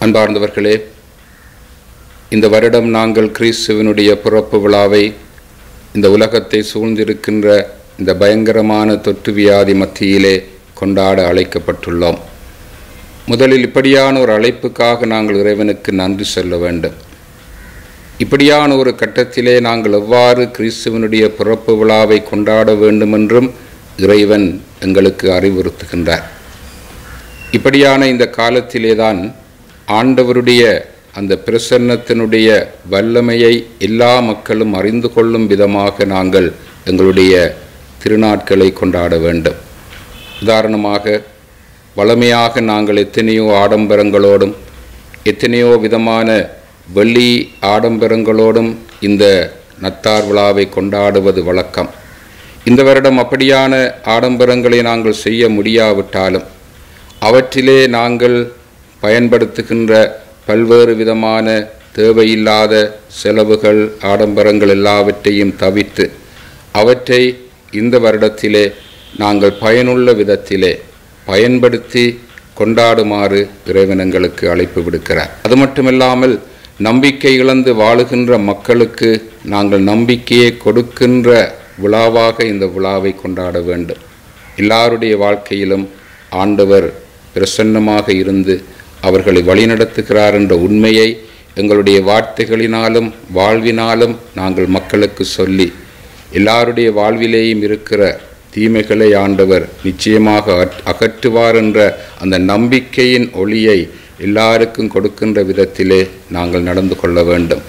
அன்பார்ந்தவர்களே இந்த வருடம் நாங்கள் கிறிஸ்துவனுடைய பிறப்பு விழாவை இந்த உலகத்தை சூழ்ந்திருக்கின்ற இந்த பயங்கரமான தொற்று வியாதி மத்தியிலே கொண்டாட அழைக்கப்பட்டுள்ளோம் முதலில் இப்படியான ஒரு அழைப்புக்காக நாங்கள் இறைவனுக்கு நன்றி சொல்ல வேண்டும் இப்படியான ஒரு கட்டத்திலே நாங்கள் எவ்வாறு கிறிஸ்துவனுடைய பிறப்பு விழாவை கொண்டாட வேண்டுமென்றும் இறைவன் எங்களுக்கு அறிவுறுத்துகின்றார் இப்படியான இந்த காலத்திலே தான் ஆண்டவருடைய அந்த பிரசன்னத்தினுடைய வல்லமையை எல்லா மக்களும் அறிந்து கொள்ளும் விதமாக நாங்கள் எங்களுடைய திருநாட்களை கொண்டாட வேண்டும் உதாரணமாக வளமையாக நாங்கள் எத்தனையோ ஆடம்பரங்களோடும் எத்தனையோ விதமான வெள்ளி ஆடம்பரங்களோடும் இந்த நத்தார் விழாவை கொண்டாடுவது வழக்கம் இந்த வருடம் அப்படியான ஆடம்பரங்களை நாங்கள் செய்ய முடியாவிட்டாலும் அவற்றிலே நாங்கள் பயன்படுத்துகின்ற பல்வேறு விதமான தேவையில்லாத செலவுகள் ஆடம்பரங்கள் எல்லாவற்றையும் தவிர்த்து அவற்றை இந்த வருடத்திலே நாங்கள் பயனுள்ள விதத்திலே பயன்படுத்தி கொண்டாடுமாறு இறைவன் எங்களுக்கு அழைப்பு விடுக்கிறார் அது மட்டுமில்லாமல் நம்பிக்கை இழந்து வாழுகின்ற மக்களுக்கு நாங்கள் நம்பிக்கையை கொடுக்கின்ற விழாவாக இந்த விழாவை கொண்டாட வேண்டும் எல்லாருடைய வாழ்க்கையிலும் ஆண்டவர் பிரசன்னமாக இருந்து அவர்களை வழிநடத்துகிறார் என்ற உண்மையை எங்களுடைய வார்த்தைகளினாலும் வாழ்வினாலும் நாங்கள் மக்களுக்கு சொல்லி எல்லாருடைய வாழ்விலேயும் இருக்கிற தீமைகளை ஆண்டவர் நிச்சயமாக அகற்றுவார் என்ற அந்த நம்பிக்கையின் ஒளியை எல்லாருக்கும் கொடுக்கின்ற விதத்திலே நாங்கள் நடந்து கொள்ள வேண்டும்